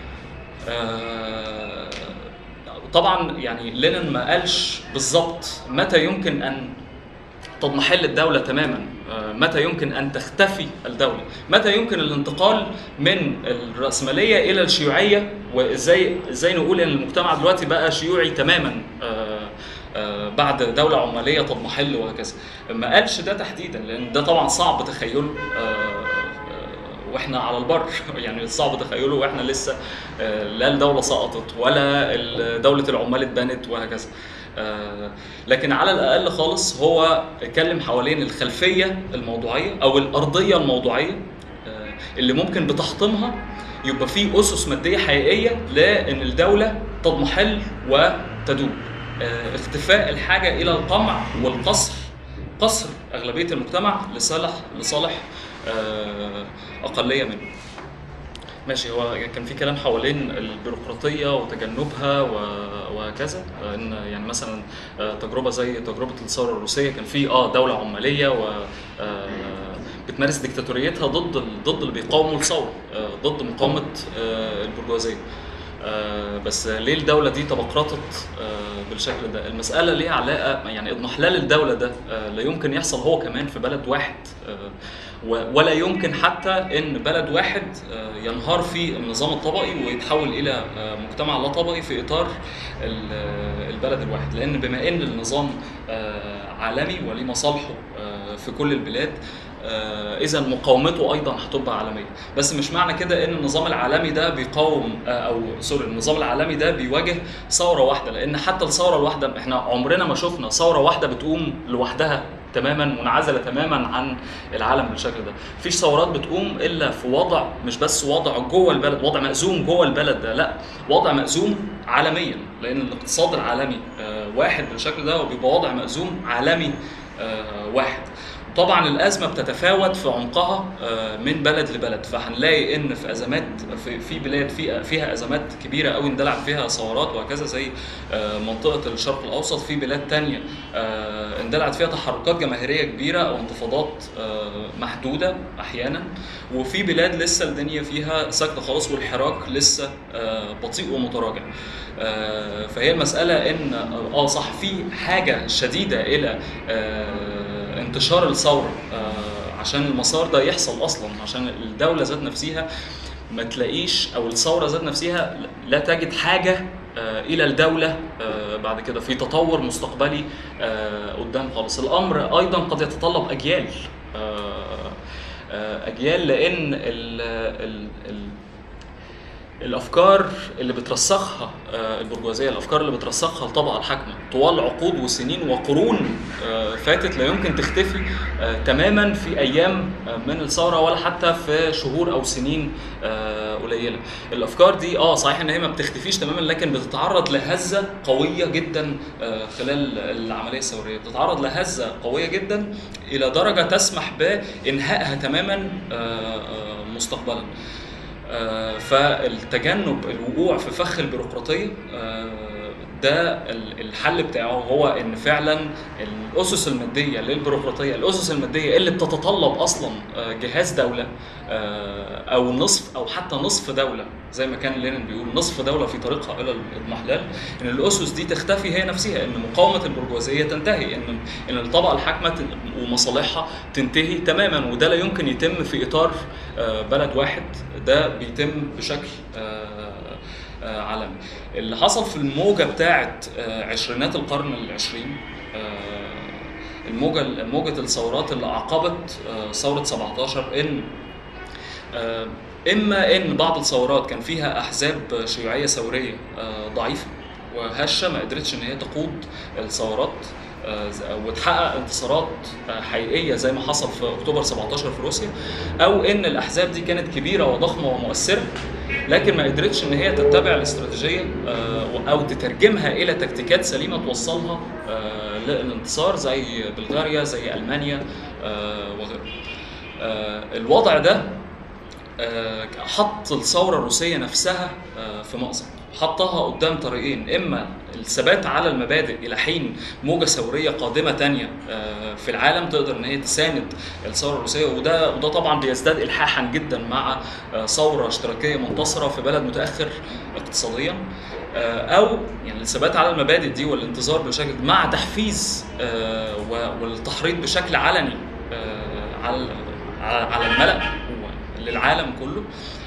S1: آه، طبعا يعني لينين ما قالش بالظبط متى يمكن ان تضمحل الدولة تماما آه، متى يمكن أن تختفي الدولة متى يمكن الانتقال من الرأسمالية إلى الشيوعية وإزاي إزاي نقول أن المجتمع دلوقتي بقى شيوعي تماما آه، آه، بعد دولة عمالية تضمحل وهكذا ما قالش ده تحديدا لأن ده طبعا صعب تخيله آه، آه، واحنا على البر يعني صعب تخيله واحنا لسه آه، لا الدوله سقطت ولا ال- دوله العمال اتبنت وهكذا آه، لكن على الاقل خالص هو اتكلم حوالين الخلفيه الموضوعيه او الارضيه الموضوعيه آه، اللي ممكن بتحطيمها يبقى في اسس ماديه حقيقيه لان الدوله تضمحل وتدوب آه، اختفاء الحاجه الى القمع والقصر قصر اغلبيه المجتمع لصالح لصالح آه، اقليه منه ماشي هو كان في كلام حوالين البيروقراطيه وتجنبها و- وهكذا ان يعني مثلا آه، تجربه زي تجربه الثوره الروسيه كان في اه دوله عماليه و آه، بتمارس ديكتاتوريتها ضد ال- ضد اللي بيقاوموا الثوره آه، ضد مقاومه آه، البرجوازيه آه، بس ليه الدوله دي تبقرطت آه، بالشكل ده المساله ليها علاقه يعني اضمحلال الدوله ده آه، لا يمكن يحصل هو كمان في بلد واحد آه، و- ولا يمكن حتى ان بلد واحد آه، ينهار فيه النظام الطبقي ويتحول الى آه، مجتمع لا طبقي في اطار ال- آه، البلد الواحد لان بما ان النظام آه، عالمي وليه مصالحه آه، في كل البلاد اذا مقاومته ايضا هتبقى عالميه بس مش معنى كده ان النظام العالمي ده بيقاوم آه، او سوري النظام العالمي ده بيواجه ثوره واحده لان حتى الثوره الواحده احنا عمرنا ما شفنا ثوره واحده بتقوم لوحدها تماما منعزله تماما عن العالم بالشكل ده مفيش ثورات بتقوم الا في وضع مش بس وضع جوه البلد وضع مأزوم جوه البلد ده لا وضع مأزوم عالميا لان الاقتصاد العالمي آه، واحد بالشكل ده وبيبقى وضع مأزوم عالمي آه، واحد طبعا الازمه بتتفاوت في عمقها آه، من بلد لبلد فهنلاقي ان في ازمات في, في بلاد في فيها ازمات كبيره قوي اندلع فيها ثورات وهكذا زي آه، منطقه الشرق الاوسط في بلاد تانية آه، اندلعت فيها تحركات جماهيريه كبيره او انتفاضات آه، محدوده احيانا وفي بلاد لسه الدنيا فيها ساكته خالص والحراك لسه آه، بطيء ومتراجع آه، فهي المساله ان اه صح في حاجه شديده الى آه، انتشار الثوره آه، عشان المسار ده يحصل اصلا عشان الدوله ذات نفسها ما تلاقيش او الثوره ذات نفسها لا تجد حاجه آه، الى الدوله آه، بعد كده في تطور مستقبلي آه، قدام خالص الامر ايضا قد يتطلب اجيال آه، آه، اجيال لان ال ال ال الافكار اللي بترسخها آه، البرجوازيه الافكار اللي بترسخها الطبقه الحاكمه طوال عقود وسنين وقرون آه، فاتت لا يمكن تختفي آه، تماما في ايام آه، من الثوره ولا حتى في شهور او سنين آه، قليله الافكار دي اه صحيح ان هي ما بتختفيش تماما لكن بتتعرض لهزه قويه جدا آه، خلال العمليه الثوريه بتتعرض لهزه قويه جدا الى درجه تسمح بانهائها تماما آه، آه، مستقبلا آه، فالتجنب الوقوع في فخ البيروقراطيه آه، ده ال- الحل بتاعه هو ان فعلا الاسس الماديه للبيروقراطيه الاسس الماديه اللي بتتطلب اصلا آه، جهاز دوله آه، او نصف او حتى نصف دوله زي ما كان لينين بيقول نصف دوله في طريقها الى الاضمحلال ان الاسس دي تختفي هي نفسها ان مقاومه البرجوازيه تنتهي ان ان الطبقه الحاكمه تن- ومصالحها تنتهي تماما وده لا يمكن يتم في اطار آه، بلد واحد ده بيتم بشكل آه، آه، عالمي اللي حصل في الموجة بتاعة آه، عشرينات القرن العشرين آه، الموجة موجة الثورات اللي أعقبت آه، ثورة 17 إن آه، إما إن بعض الثورات كان فيها أحزاب شيوعية ثورية آه، ضعيفة وهشة ما قدرتش إن هي تقود الثورات آه، وتحقق انتصارات آه، حقيقيه زي ما حصل في اكتوبر 17 في روسيا او ان الاحزاب دي كانت كبيره وضخمه ومؤثره لكن ما قدرتش ان هي تتبع الاستراتيجيه آه، او تترجمها الى تكتيكات سليمه توصلها آه، للانتصار زي بلغاريا زي المانيا آه، وغيرها آه، الوضع ده آه، حط الثوره الروسيه نفسها آه، في مأزق حطها قدام طريقين اما الثبات على المبادئ الى حين موجه ثوريه قادمه تانية آه، في العالم تقدر ان هي تساند الثوره الروسيه وده وده طبعا بيزداد الحاحا جدا مع آه، ثوره اشتراكيه منتصره في بلد متاخر اقتصاديا آه، او يعني الثبات على المبادئ دي والانتظار بشكل مع تحفيز آه، و- والتحريض بشكل علني آه، على على الملأ للعالم كله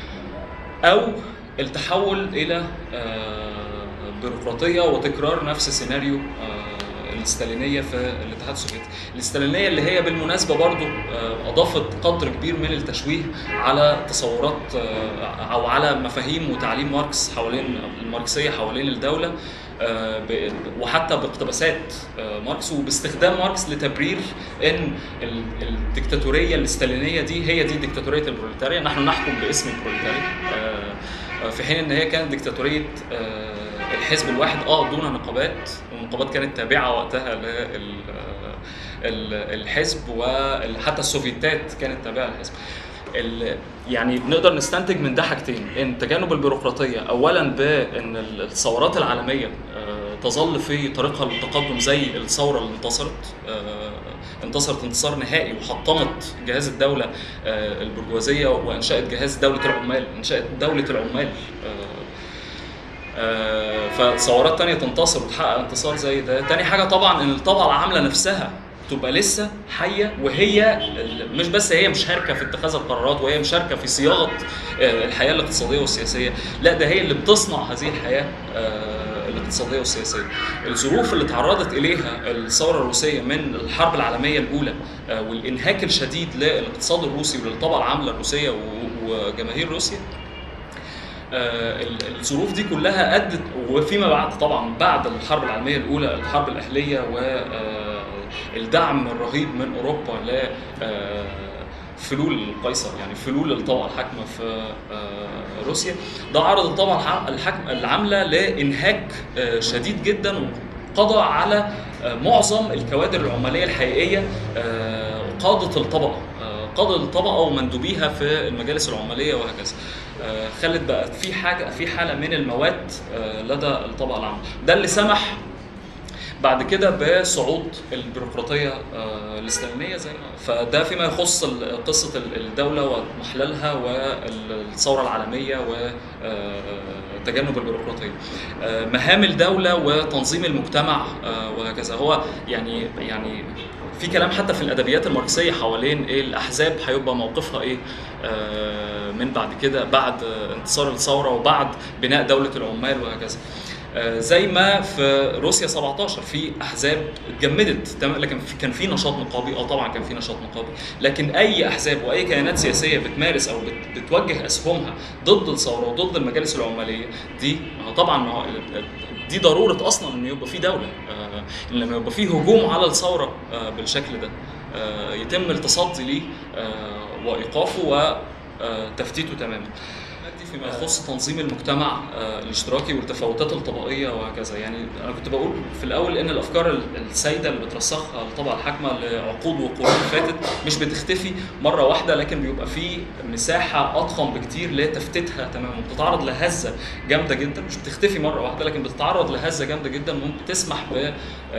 S1: او التحول الى آه، بيروقراطيه وتكرار نفس سيناريو آه، الاستالينيه في الاتحاد السوفيتي الاستالينيه اللي هي بالمناسبه برضو آه، اضافت قدر كبير من التشويه على تصورات آه، او على مفاهيم وتعليم ماركس حوالين الماركسيه حوالين الدوله آه، ب- وحتى باقتباسات آه، ماركس وباستخدام ماركس لتبرير ان ال- الدكتاتوريه الاستالينيه دي هي دي ديكتاتوريه البروليتاريا نحن نحكم باسم البروليتاريا آه، آه، في حين ان هي كانت ديكتاتوريه آه، الحزب الواحد اه دون نقابات والنقابات كانت تابعه وقتها للحزب وحتى السوفيتات كانت تابعه للحزب ال- يعني نقدر نستنتج من ده حاجتين ان تجنب البيروقراطيه اولا بان ال- الثورات العالميه آه، تظل في طريقها للتقدم زي الثوره اللي انتصرت آه، انتصرت انتصار نهائي وحطمت جهاز الدوله آه، البرجوازيه وانشات جهاز دوله العمال انشات دوله العمال آه، آه، فثورات تانية تنتصر وتحقق انتصار زي ده تاني حاجة طبعا ان الطبقة العاملة نفسها تبقى لسه حية وهي ال- مش بس هي مشاركة في اتخاذ القرارات وهي مشاركة في صياغة آه، الحياة الاقتصادية والسياسية لا ده هي اللي بتصنع هذه الحياة آه، الاقتصادية والسياسية الظروف اللي تعرضت إليها الثورة الروسية من الحرب العالمية الأولى آه، والإنهاك الشديد للاقتصاد الروسي وللطبقة العاملة الروسية و- وجماهير روسيا آه، ال- الظروف دي كلها ادت وفيما بعد طبعا بعد الحرب العالميه الاولى الحرب الاهليه والدعم الرهيب من اوروبا ل آه، فلول القيصر يعني فلول الطبقه الحاكمه في آه، روسيا ده عرض الطبقه الح- الحاكمه العامله لانهاك آه، شديد جدا وقضى على آه، معظم الكوادر العماليه الحقيقيه آه، قاده الطبقه آه، قاده الطبقه ومندوبيها في المجالس العماليه وهكذا آه، خلت بقى في حاجه في حاله من الموات آه، لدى الطبقه العامه ده اللي سمح بعد كده بصعود البيروقراطيه آه، الاستعلاميه زي ما فده فيما يخص ال- قصه ال- الدوله ومحللها والثوره العالميه وتجنب البيروقراطيه. آه، مهام الدوله وتنظيم المجتمع آه، وهكذا هو يعني يعني في كلام حتى في الادبيات الماركسيه حوالين ايه الاحزاب هيبقى موقفها ايه آه، من بعد كده بعد آه، انتصار الثوره وبعد بناء دوله العمال وهكذا. آه، زي ما في روسيا 17 في احزاب اتجمدت تمام لكن في- كان في نشاط نقابي اه طبعا كان في نشاط نقابي لكن اي احزاب واي كيانات سياسيه بتمارس او بت- بتوجه اسهمها ضد الثوره وضد المجالس العماليه دي ما هو طبعا ما هو دي ضروره اصلا انه يبقى في دوله آه، إن لما يبقى في هجوم على الثوره آه، بالشكل ده آه، يتم التصدي ليه آه، وايقافه وتفتيته تماما دي فيما يخص تنظيم المجتمع آه، الاشتراكي والتفاوتات الطبقيه وهكذا يعني انا كنت بقول في الاول ان الافكار ال- السائده اللي بترسخها الطبقه الحاكمه لعقود وقرون فاتت مش بتختفي مره واحده لكن بيبقى في مساحه اضخم بكتير لتفتيتها تماما وبتتعرض لهزه جامده جدا مش بتختفي مره واحده لكن بتتعرض لهزه جامده جدا ممكن تسمح ب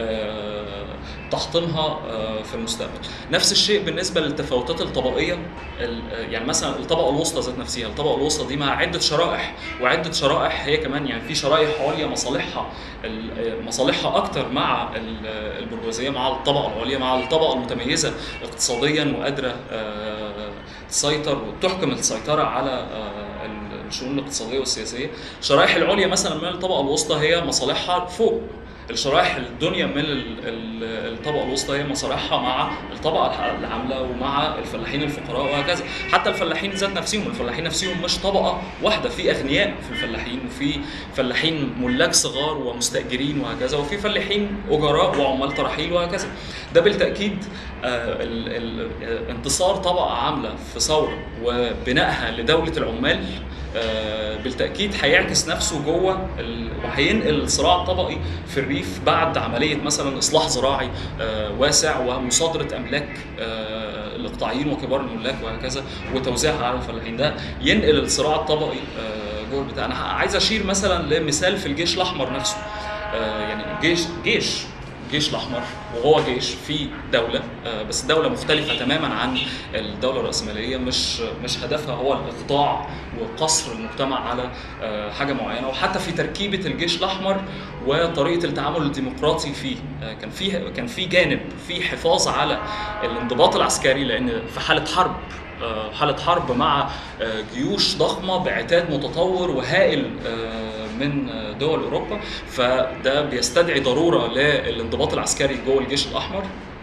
S1: آه، تحطيمها آه، في المستقبل نفس الشيء بالنسبه للتفاوتات الطبقيه ال- يعني مثلا الطبقه الوسطى ذات نفسها الطبقه الوسطى دي مع عده شرائح وعده شرائح هي كمان يعني في شرائح عليا مصالحها ال- مصالحها اكتر مع ال- البرجوازيه مع الطبقه العليا مع الطبقه المتميزه اقتصاديا وقادره آه، تسيطر وتحكم السيطره على آه، الشؤون الاقتصاديه والسياسيه الشرائح العليا مثلا من الطبقه الوسطى هي مصالحها فوق الشرائح الدنيا من ال- ال- الطبقه الوسطى هي مصالحها مع الطبقه الح- العامله ومع الفلاحين الفقراء وهكذا حتى الفلاحين ذات نفسهم الفلاحين نفسهم مش طبقه واحده في اغنياء في الفلاحين وفي فلاحين ملاك صغار ومستاجرين وهكذا وفي فلاحين اجراء وعمال ترحيل وهكذا ده بالتاكيد آه، ال- ال- آه، انتصار طبقه عامله في ثوره وبنائها لدوله العمال آه، بالتاكيد هيعكس نفسه جوه ال- وهينقل الصراع الطبقي في الريف بعد عمليه مثلا اصلاح زراعي آه، واسع ومصادره املاك آه، الاقطاعيين وكبار الملاك وهكذا وتوزيعها على الفلاحين ده ينقل الصراع الطبقي آه، جوه البتاع انا عايز اشير مثلا لمثال في الجيش الاحمر نفسه آه، يعني جيش جيش الجيش الاحمر وهو جيش في دوله آه، بس دوله مختلفه تماما عن الدوله الراسماليه مش مش هدفها هو الاخضاع وقصر المجتمع على آه، حاجه معينه وحتى في تركيبه الجيش الاحمر وطريقه التعامل الديمقراطي فيه آه، كان في كان في جانب في حفاظ على الانضباط العسكري لان في حاله حرب آه، حالة حرب مع آه، جيوش ضخمة بعتاد متطور وهائل آه، من آه، دول أوروبا فده بيستدعي ضرورة للانضباط العسكري جوه الجيش الأحمر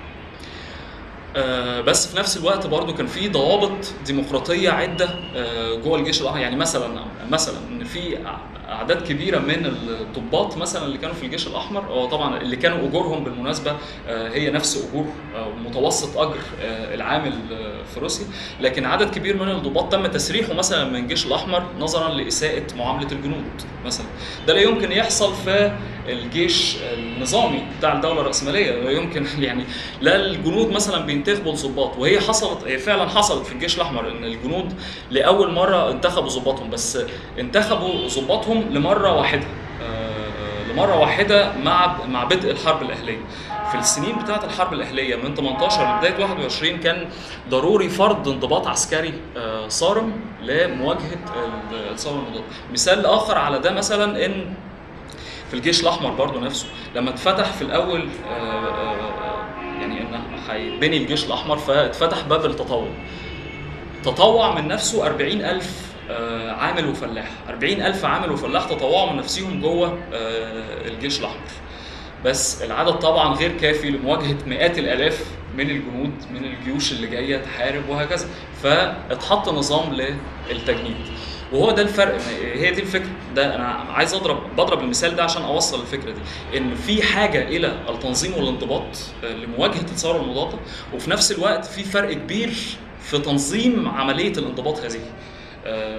S1: آه، بس في نفس الوقت برضو كان في ضوابط ديمقراطيه عده آه، جوه الجيش الاحمر يعني مثلا مثلا ان في اعداد كبيره من الضباط مثلا اللي كانوا في الجيش الاحمر هو طبعا اللي كانوا اجورهم بالمناسبه آه، هي نفس اجور آه، متوسط اجر آه، العامل آه، في روسيا لكن عدد كبير من الضباط تم تسريحه مثلا من الجيش الاحمر نظرا لاساءه معامله الجنود مثلا ده لا يمكن يحصل في الجيش النظامي بتاع الدوله الراسماليه لا يمكن يعني لا الجنود مثلا بينتخبوا الضباط وهي حصلت هي فعلا حصلت في الجيش الاحمر ان الجنود لاول مره انتخبوا ضباطهم بس انتخبوا ضباطهم لمره واحده آه، لمره واحده مع مع بدء الحرب الاهليه في السنين بتاعه الحرب الاهليه من 18 لبدايه 21 كان ضروري فرض انضباط عسكري آه، صارم لمواجهه ال- الثوره المضاده مثال اخر على ده مثلا ان في الجيش الاحمر برضو نفسه لما اتفتح في الاول آه، آه، يعني ان هيتبني الجيش الاحمر فاتفتح باب التطوع تطوع من نفسه 40000 آه، عامل وفلاح 40000 عامل وفلاح تطوعوا من نفسهم جوه آه، الجيش الاحمر بس العدد طبعا غير كافي لمواجهه مئات الالاف من الجنود من الجيوش اللي جايه تحارب وهكذا فاتحط نظام للتجنيد وهو ده الفرق هي دي الفكره ده انا عايز اضرب بضرب المثال ده عشان اوصل الفكره دي ان في حاجه الى التنظيم والانضباط آه، لمواجهه الثوره المضاده وفي نفس الوقت في فرق كبير في تنظيم عمليه الانضباط هذه آه،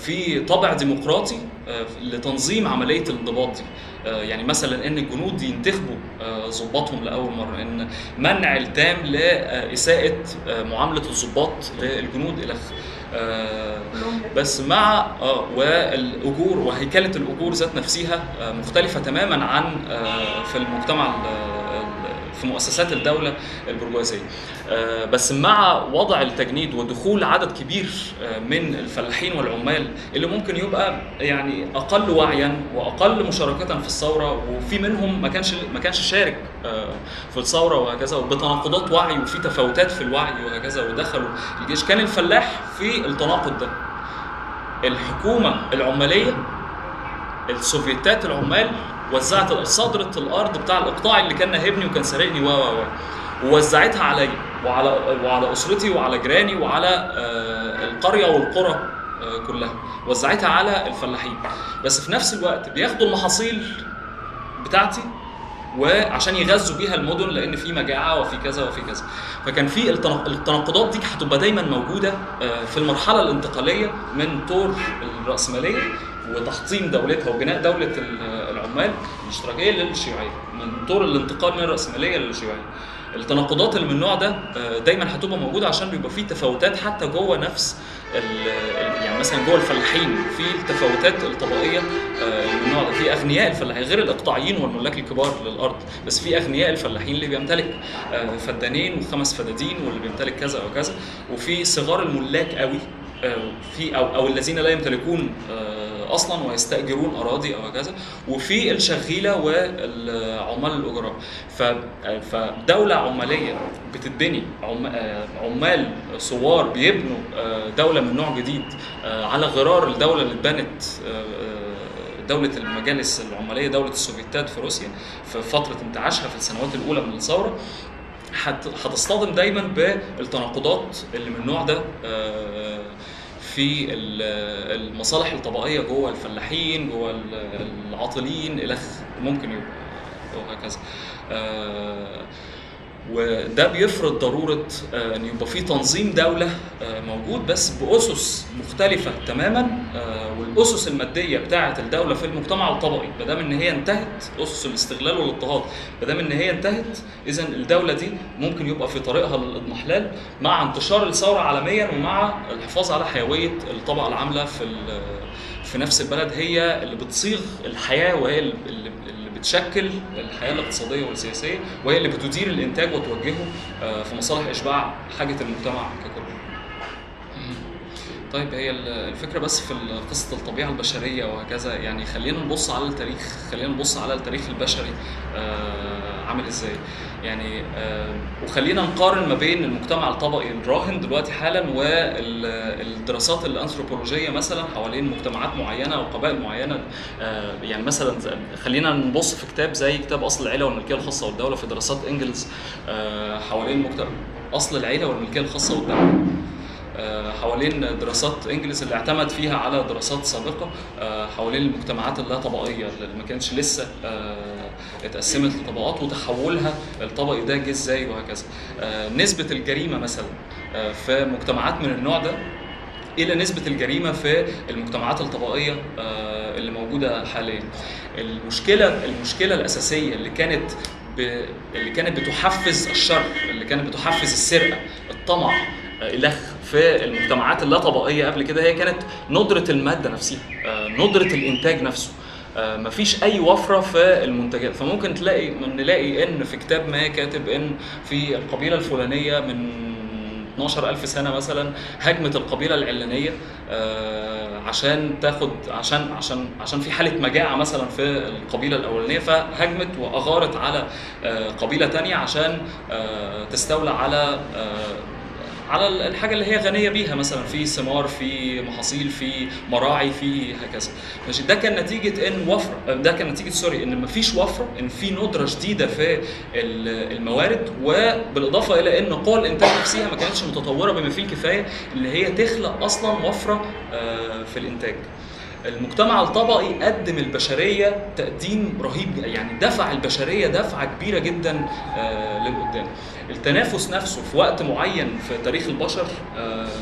S1: في طابع ديمقراطي آه، لتنظيم عمليه الانضباط دي آه، يعني مثلا ان الجنود ينتخبوا آه، ضباطهم لاول مره ان منع التام لاساءه آه، معامله الضباط للجنود الى اخره آه، بس مع اه والاجور وهيكله الاجور ذات نفسها آه، مختلفه تماما عن آه، في المجتمع ال- ال- في مؤسسات الدوله البرجوازيه آه، بس مع وضع التجنيد ودخول عدد كبير آه، من الفلاحين والعمال اللي ممكن يبقى يعني اقل وعيا واقل مشاركه في الثوره وفي منهم ما كانش ما كانش شارك آه، في الثوره وهكذا وبتناقضات وعي وفي تفاوتات في الوعي وهكذا ودخلوا الجيش كان الفلاح في التناقض ده الحكومه العماليه السوفيتات العمال وزعت صدرت الارض بتاع الاقطاع اللي كان ناهبني وكان سارقني و و و ووزعتها عليا وعلى وعلى اسرتي وعلى جيراني وعلى آه، القريه والقرى آه، كلها وزعتها على الفلاحين بس في نفس الوقت بياخدوا المحاصيل بتاعتي وعشان يغذوا بيها المدن لان في مجاعه وفي كذا وفي كذا فكان في التناق- التناقضات دي هتبقى دايما موجوده آه، في المرحله الانتقاليه من طور الراسماليه وتحطيم دولتها وبناء دوله ال- العمال الاشتراكيه للشيوعيه من طور الانتقال من الراسماليه للشيوعيه التناقضات اللي من النوع ده آه، دايما هتبقى موجوده عشان بيبقى في تفاوتات حتى جوه نفس ال- ال- يعني مثلا جوه الفلاحين في التفاوتات الطبقيه آه، اللي من النوع ده في اغنياء الفلاحين غير الاقطاعيين والملاك الكبار للارض بس في اغنياء الفلاحين اللي بيمتلك آه، فدانين وخمس فدادين واللي بيمتلك كذا وكذا وفي صغار الملاك قوي آه، في او او الذين لا يمتلكون آه، اصلا ويستاجرون اراضي او هكذا وفي الشغيله والعمال الاجراء ف- فدوله عماليه بتتبني عم- آه، عمال ثوار بيبنوا آه، دوله من نوع جديد آه، على غرار الدوله اللي اتبنت آه، آه، دولة المجالس العمالية دولة السوفيتات في روسيا في فترة انتعاشها في السنوات الأولى من الثورة هت- هتصطدم دايما بالتناقضات اللي من النوع ده آه، في ال- المصالح الطبقيه جوه الفلاحين جوه ال- العاطلين الى آخره. ممكن يبقى وهكذا آه، وده بيفرض ضروره آه، ان يبقى في تنظيم دوله آه، موجود بس باسس مختلفه تماما آه، والاسس الماديه بتاعه الدوله في المجتمع الطبقي ما دام ان هي انتهت اسس الاستغلال والاضطهاد ما دام ان هي انتهت اذا الدوله دي ممكن يبقى في طريقها للاضمحلال مع انتشار الثوره عالميا ومع الحفاظ على حيويه الطبقه العامله في ال- في نفس البلد هي اللي بتصيغ الحياه وهي اللي اللي بتشكل الحياه الاقتصاديه والسياسيه وهي اللي بتدير الانتاج وتوجهه آه، في مصالح اشباع حاجه المجتمع ككل. طيب هي ال- الفكره بس في ال- قصه الطبيعه البشريه وهكذا يعني خلينا نبص على التاريخ خلينا نبص على التاريخ البشري آه، عامل ازاي يعني آه، وخلينا نقارن ما بين المجتمع الطبقي الراهن دلوقتي حالا والدراسات الانثروبولوجيه مثلا حوالين مجتمعات معينه وقبائل معينه آه، يعني مثلا ز- خلينا نبص في كتاب زي كتاب اصل العيله والملكيه الخاصه والدوله في دراسات انجلز آه، حوالين مجتمع اصل العيله والملكيه الخاصه والدوله آه، حوالين دراسات انجلس اللي اعتمد فيها على دراسات سابقه آه، حوالين المجتمعات اللا طبقيه اللي ما كانتش لسه آه، اتقسمت لطبقات وتحولها الطبقي ده جه ازاي وهكذا آه، نسبه الجريمه مثلا آه، في مجتمعات من النوع ده الى نسبه الجريمه في المجتمعات الطبقيه آه، اللي موجوده حاليا المشكله المشكله الاساسيه اللي كانت ب... اللي كانت بتحفز الشر اللي كانت بتحفز السرقه الطمع آه، الخ في المجتمعات اللا طبقيه قبل كده هي كانت ندره الماده نفسها آه، ندره الانتاج نفسه آه، مفيش اي وفره في المنتجات فممكن تلاقي نلاقي ان في كتاب ما كاتب ان في القبيله الفلانيه من 12000 سنه مثلا هاجمت القبيله العلانيه آه، عشان تاخد عشان عشان عشان في حاله مجاعه مثلا في القبيله الاولانيه فهاجمت واغارت على آه، قبيله تانية عشان آه، تستولى على آه، على الحاجه اللي هي غنيه بيها مثلا في ثمار في محاصيل في مراعي في هكذا ماشي ده كان نتيجه ان وفره ده كان نتيجه سوري ان مفيش وفره ان في ندره شديده في ال- الموارد وبالاضافه الى ان قوى الانتاج نفسها ما كانتش متطوره بما فيه الكفايه ان هي تخلق اصلا وفره آه، في الانتاج المجتمع الطبقي قدم البشريه تقديم رهيب يعني دفع البشريه دفعه كبيره جدا آه، للقدام التنافس نفسه في وقت معين في تاريخ البشر آه،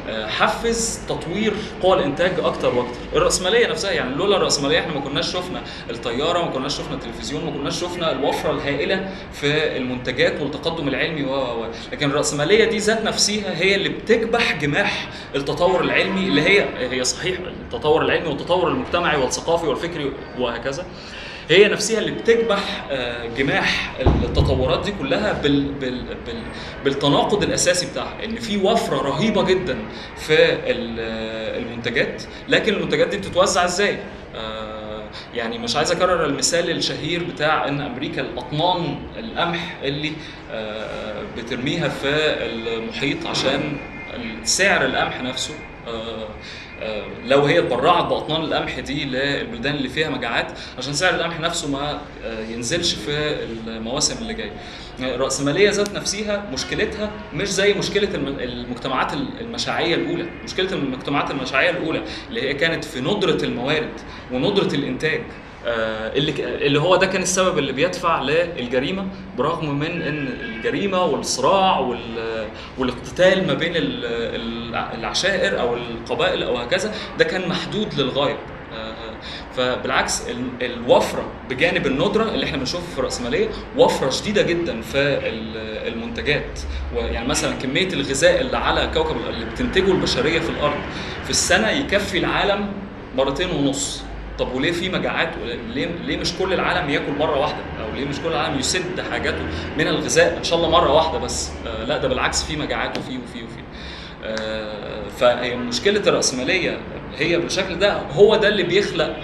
S1: آه، حفز تطوير قوى الانتاج اكتر واكتر الراسماليه نفسها يعني لولا الراسماليه احنا ما كناش شفنا الطياره ما كناش شفنا التلفزيون ما كناش شفنا الوفره الهائله في المنتجات والتقدم العلمي و و- لكن الراسماليه دي ذات نفسها هي اللي بتكبح جماح التطور العلمي اللي هي هي صحيح التطور العلمي والتطور المجتمعي والثقافي والفكري وهكذا هي نفسها اللي بتكبح آه، جماح التطورات دي كلها بال بال بال بالتناقض الاساسي بتاعها ان في وفره رهيبه جدا في ال- آه، المنتجات لكن المنتجات دي بتتوزع ازاي؟ آه، يعني مش عايز اكرر المثال الشهير بتاع ان امريكا الاطنان القمح اللي آه، بترميها في المحيط عشان سعر القمح نفسه آه، آه، لو هي اتبرعت باطنان القمح دي للبلدان اللي فيها مجاعات عشان سعر القمح نفسه ما آه، ينزلش في المواسم اللي جايه. الرأسمالية ذات نفسها مشكلتها مش زي مشكلة الم- المجتمعات المشاعية الأولى، مشكلة المجتمعات المشاعية الأولى اللي هي كانت في ندرة الموارد وندرة الإنتاج آه، اللي ك- اللي هو ده كان السبب اللي بيدفع للجريمه برغم من ان الجريمه والصراع وال- والاقتتال ما بين ال- ال- العشائر او القبائل او هكذا ده كان محدود للغايه آه، فبالعكس ال- الوفره بجانب الندره اللي احنا بنشوفها في الراسماليه وفره شديده جدا في ال- المنتجات ويعني مثلا كميه الغذاء اللي على كوكب اللي بتنتجه البشريه في الارض في السنه يكفي العالم مرتين ونص طب وليه في مجاعات ليه ليه مش كل العالم ياكل مره واحده او ليه مش كل العالم يسد حاجاته من الغذاء ان شاء الله مره واحده بس آه لا ده بالعكس في مجاعات وفي وفي وفي آه فهي مشكله الراسماليه هي بالشكل ده هو ده اللي بيخلق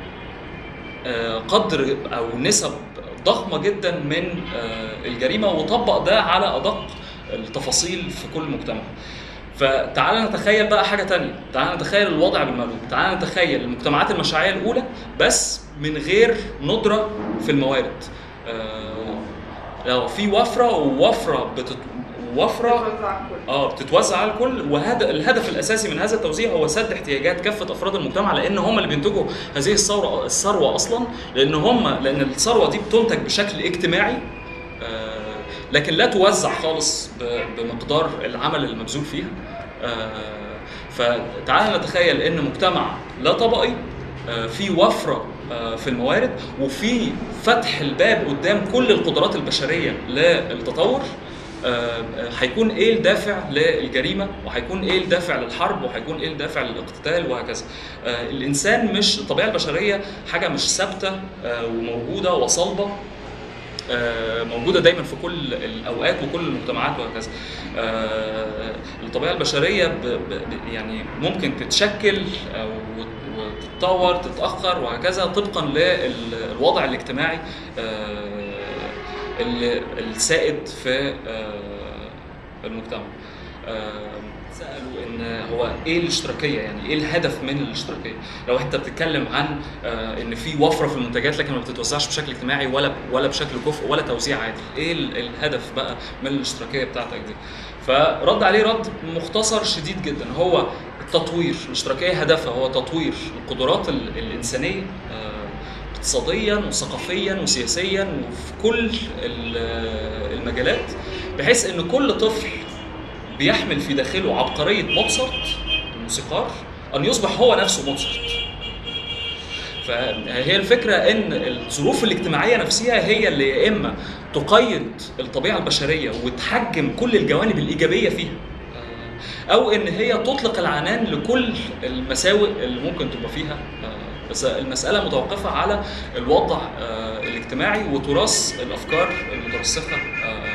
S1: آه قدر او نسب ضخمه جدا من آه الجريمه وطبق ده على ادق التفاصيل في كل مجتمع فتعال نتخيل بقى حاجه تانية تعال نتخيل الوضع بالمقلوب تعال نتخيل المجتمعات المشاعيه الاولى بس من غير ندره في الموارد آه، لو في وفره ووفره بتت... وفره
S2: بتوزع الكل.
S1: اه بتتوزع على الكل وهذا الهدف الاساسي من هذا التوزيع هو سد احتياجات كافه افراد المجتمع لان هم اللي بينتجوا هذه الثوره الثروه اصلا لان هم لان الثروه دي بتنتج بشكل اجتماعي آه، لكن لا توزع خالص ب- بمقدار العمل المبذول فيها آه، فتعال نتخيل ان مجتمع لا طبقي آه، في وفره آه، في الموارد وفي فتح الباب قدام كل القدرات البشريه للتطور آه، هيكون ايه الدافع للجريمه وهيكون ايه الدافع للحرب وهيكون ايه الدافع للاقتتال وهكذا آه، الانسان مش الطبيعه البشريه حاجه مش ثابته آه، وموجوده وصلبه آه، موجوده دايما في كل الاوقات وكل المجتمعات وهكذا آه، الطبيعه البشريه ب ب يعني ممكن تتشكل او وتتطور تتاخر وهكذا طبقا للوضع الاجتماعي آه، ال- السائد في آه، المجتمع آه، سالوا ان هو ايه الاشتراكيه يعني ايه الهدف من الاشتراكيه لو انت بتتكلم عن آه، ان في وفره في المنتجات لكن ما بتتوزعش بشكل اجتماعي ولا ولا بشكل كفء ولا توزيع عادل ايه ال- الهدف بقى من الاشتراكيه بتاعتك دي فرد عليه رد مختصر شديد جدا هو التطوير الاشتراكيه هدفها هو تطوير القدرات ال- الانسانيه آه، اقتصاديا وثقافيا وسياسيا وفي كل ال- المجالات بحيث ان كل طفل بيحمل في داخله عبقريه موتسارت الموسيقار ان يصبح هو نفسه موتسارت فهي الفكره ان الظروف الاجتماعيه نفسها هي اللي يا اما تقيد الطبيعه البشريه وتحجم كل الجوانب الايجابيه فيها او ان هي تطلق العنان لكل المساوئ اللي ممكن تبقى فيها آه، بس المساله متوقفه على الوضع آه، الاجتماعي وتراث الافكار المترسخه آه،